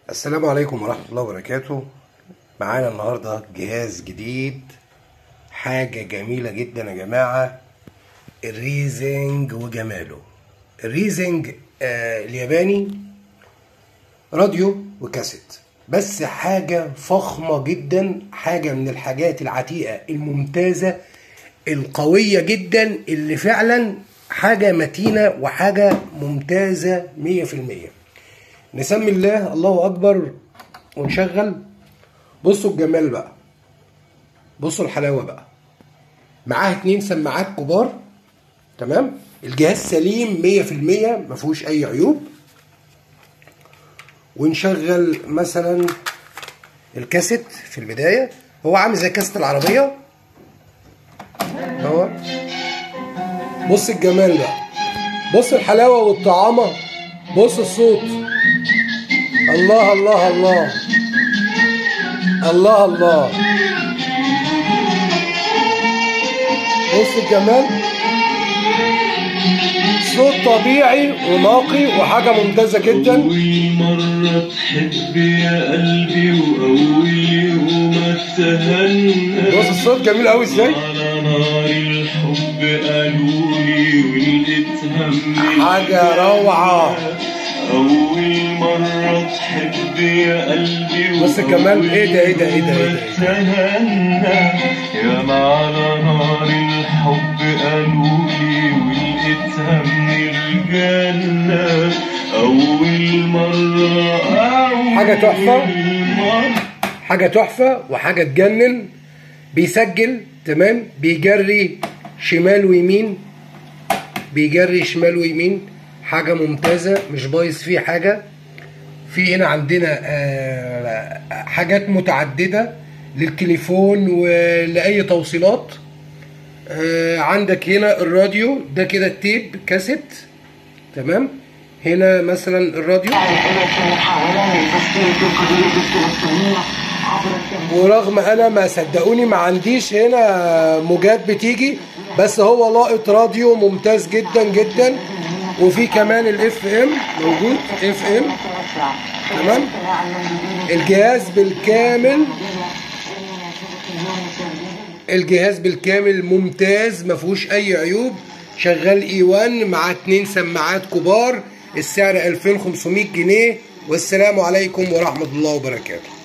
السلام عليكم ورحمة الله وبركاته معانا النهاردة جهاز جديد حاجة جميلة جدا يا جماعة الريزنج وجماله الريزنج آه الياباني راديو وكاسيت بس حاجة فخمة جدا حاجة من الحاجات العتيقة الممتازة القوية جدا اللي فعلا حاجة متينة وحاجة ممتازة مية في المية نسمي الله الله أكبر ونشغل بصوا الجمال بقى بصوا الحلاوة بقى معاه اتنين سماعات كبار تمام الجهاز سليم مية في المية مفهوش أي عيوب ونشغل مثلا الكاسيت في البداية هو عامل زي كاسيت العربية اهو بص الجمال بقى بص الحلاوة والطعامة بص الصوت الله الله الله الله الله بص الجمال صوت طبيعي ونقي وحاجة ممتازة جدا أول مرة تحب يا قلبي وأول يوم اتهنى بص الصوت جميل قوي ازاي على نار الحب قالولي ولقيت همي حاجة روعة أول مرة تحب يا قلبي بص الجمال ايه ده ايه ده ايه ده ايه ده تهنى يا ما على نار الحب قالولي ولقيت همي الجنة أول مرة أول حاجة تحفة. مرة حاجة تحفة وحاجة تجنن بيسجل تمام بيجري شمال ويمين بيجري شمال ويمين حاجة ممتازة مش بايظ فيه حاجة في هنا عندنا آه، حاجات متعددة للتليفون ولأي توصيلات آه، عندك هنا الراديو ده كده التيب كاسيت تمام هنا مثلا الراديو التي محاولة لتسلية القضية الفلسطينية عبر التنفيذ ورغم انا ما صدقوني ما عنديش هنا موجات بتيجي بس هو لاقط راديو ممتاز جدا جدا وفي كمان الاف ام موجود اف ام تمام الجهاز بالكامل الجهاز بالكامل ممتاز ما فيهوش اي عيوب شغال اي 1 مع اتنين سماعات كبار السعر 2500 جنيه والسلام عليكم ورحمة الله وبركاته